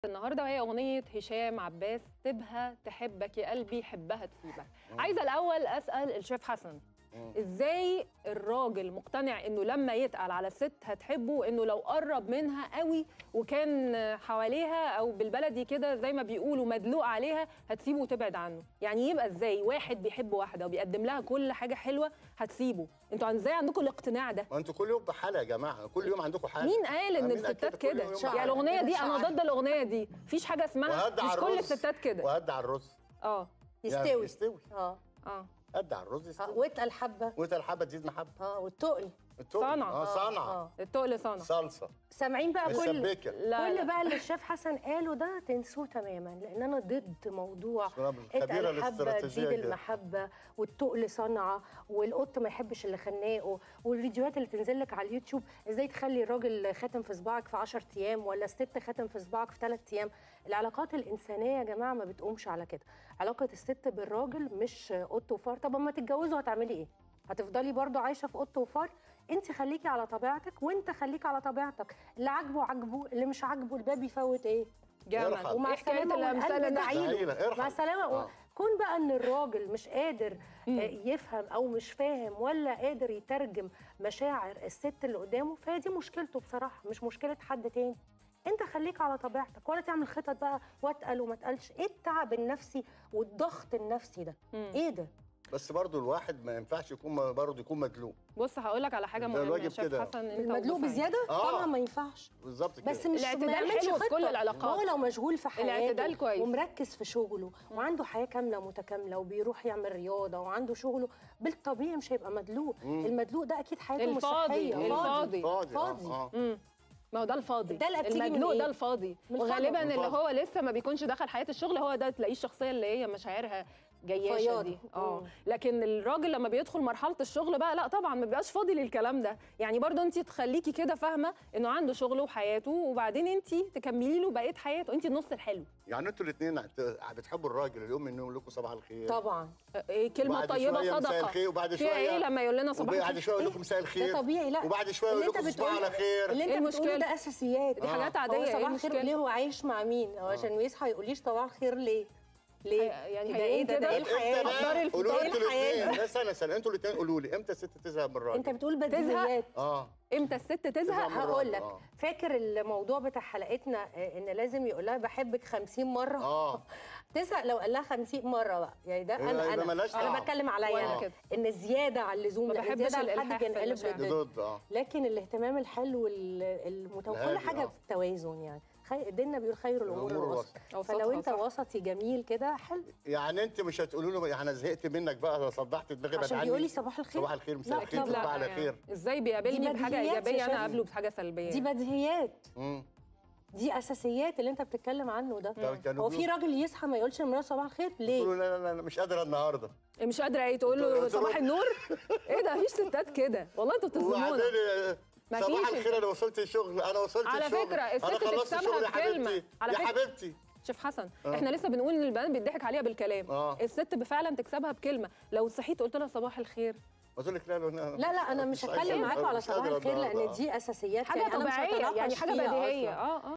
النهارده وهي اغنيه هشام عباس سيبها تحبك يا قلبي حبها تسيبك عايزه الاول اسال الشيف حسن ازاي الراجل مقتنع انه لما يتقل على الست هتحبه انه لو قرب منها قوي وكان حواليها او بالبلدي كده زي ما بيقولوا مدلوق عليها هتسيبه وتبعد عنه يعني يبقى ازاي واحد بيحب واحده وبيقدم لها كل حاجه حلوه هتسيبه انتوا ازاي عندكم الاقتناع ده ما انتوا كل يوم بحاله يا جماعه كل يوم عندكم حاله مين قال ان مين الستات كل كده يوم يعني حالة؟ الاغنيه دي شعر. انا ضد الاغنيه دي مفيش حاجه اسمها وهدع مش كل الرز الستات كده وهدع الرز اه يعني يستوي يستوي اه اه هدع الرز آه، يستوي واتقل حبه وانت الحبه تزيد محبه اه والتقل التقل. صنع. اه صنع آه. التقل صنع صلصه سامعين بقى كل مسبكه لا كل لا. بقى اللي الشيف حسن قاله ده تنسوه تماما لان انا ضد موضوع شراب الخبيره اتقل حبه الاستراتيجيه تزيد دي. المحبه والتقل صنعه والقط ما يحبش اللي خناقه والفيديوهات اللي تنزل لك على اليوتيوب ازاي تخلي الراجل خاتم في صباعك في 10 ايام ولا الست خاتم في صباعك في 3 ايام العلاقات الانسانيه يا جماعه ما بتقومش على كده علاقه الست بالراجل مش قط وفار طب اما تتجوزوا هتعملي ايه هتفضلي برضو عايشه في قط وفار انت خليكي على طبيعتك وانت خليك على طبيعتك اللي عاجبه عاجبه اللي مش عاجبه الباب يفوت ايه جمل ارحم. ومع ايه حكايه السلامه الامثال والقلب ده بعيده بعيدة، ارحم. مع السلامه آه. كون بقى ان الراجل مش قادر آه، يفهم او مش فاهم ولا قادر يترجم مشاعر الست اللي قدامه فهي دي مشكلته بصراحه مش مشكله حد تاني انت خليك على طبيعتك ولا تعمل خطط بقى واتقل وما اتقلش ايه التعب النفسي والضغط النفسي ده مم. ايه ده بس برضو الواحد ما ينفعش يكون برضو يكون مدلوق بص هقول لك على حاجه ده مهمه يا الواجب شيف كده. حسن انت المدلوق وضيفك. بزياده آه. طبعا ما ينفعش بالظبط كده بس مش الاعتدال ما يعملش حلو في خطة. كل العلاقات. هو لو مشغول في حياته الاعتدال كويس. ومركز في شغله وعنده حياه كامله متكامله وبيروح يعمل رياضه وعنده شغله بالطبيعي مش هيبقى مدلوق المدلوق ده اكيد حياته مش الفاضي، صحيه الفاضي. فاضي فاضي. اه, آه. امم ما هو ده الفاضي ده اللي بتيجي من المدلوق إيه؟ ده الفاضي من وغالبا الفضل. اللي الفضل. هو لسه ما بيكونش دخل حياه الشغل هو ده تلاقيه الشخصيه اللي هي مشاعرها جياشه فياضة. دي اه مم. لكن الراجل لما بيدخل مرحله الشغل بقى لا طبعا ما بيبقاش فاضي للكلام ده يعني برضو انت تخليكي كده فاهمه انه عنده شغله وحياته وبعدين انت تكملي له بقيه حياته انت النص الحلو يعني انتوا الاثنين بتحبوا الراجل اليوم من يوم لكم صباح الخير طبعا إيه كلمه وبعد طيبه شوية مساء صدقه الخير وبعد فيها شوية ايه لما يقول لنا صباح وبعد الخير شويه يقول لكم مساء الخير ده طبيعي لا وبعد شويه اللي يقول انت لكم صباح بتقول- على خير اللي إيه انت بتقوله المشكلة؟ ده اساسيات دي حاجات هو عاديه ايه صباح الخير المشكله ليه هو عايش مع مين هو عشان يصحى يقوليش صباح الخير ليه ليه هي- يعني ده هي ايه إيه ده ده كده؟ ايه طب الحياه امتى حضري بقى الفطار. قولوا إيه انتوا الحياة الاثنين دي؟ لا استنى استنى انتوا الاثنين قولوا لي امتى الست تزهق من الراجل انت بتقول بديهيات اه امتى الست تزهق تزهق من هقول الراجل، لك آه. فاكر الموضوع بتاع حلقتنا آه، ان لازم يقول لها بحبك 50 مره اه تزهق لو قال لها 50 مره بقى يعني ده يبقى- انا يبقى انا ملهاش انا طعم. بتكلم عليا وأنا انا كده. ان زياده عن اللزوم ما لا بحبش زياده عن الإلحاح حد في بينقلب المشاعر. دي ضد ضد اه لكن الاهتمام الحلو المتوازن كل الهادي، حاجه آه. في التوازن يعني خي... ديننا بيقول خير الامور الأمور الوسط وسط. فلو أوسطها انت صح. وسطي جميل كده حلو يعني انت مش هتقولوا له يعني انا زهقت منك بقى انا صدعت دماغي بعد عشان عني بيقول لي صباح الخير صباح الخير مساء لا الخير طبعا. تصبح على يعني خير ازاي بيقابلني دي بحاجه بديهيات يا ايجابيه انا شيخ. اقابله بحاجه سلبيه دي بديهيات امم دي اساسيات اللي انت بتتكلم عنه ده طب كانوا هو في بيقولوا- راجل يصحى ما يقولش لمراته صباح الخير قلت له ليه لا لا لا مش قادره النهارده مش قادره ايه تقول له قلت له- صباح النور ايه ده مفيش ستات كده والله انتوا بتظلمونا وبعدين آه، مفيش صباح ال- الخير انا وصلت الشغل انا وصلت على الشغل فكرة، الست انا خلصت تكسبها الشغل يا بكلمة. حبيبتي على يا فكرة- حبيبتي شيف حسن آه. احنا لسه بنقول ان البنات بيضحك عليها بالكلام آه. الست فعلا تكسبها بكلمه لو صحيت قلت لها صباح الخير قلت لك لا لا لا لا انا مش عايزة- هتكلم معاكم على مش صباح قادرة الخير النهاردة. لان دي اساسيات حاجه يعني أنا مش طبيعيه هتناقش يعني حاجه فيها بديهيه أصلاً. اه اه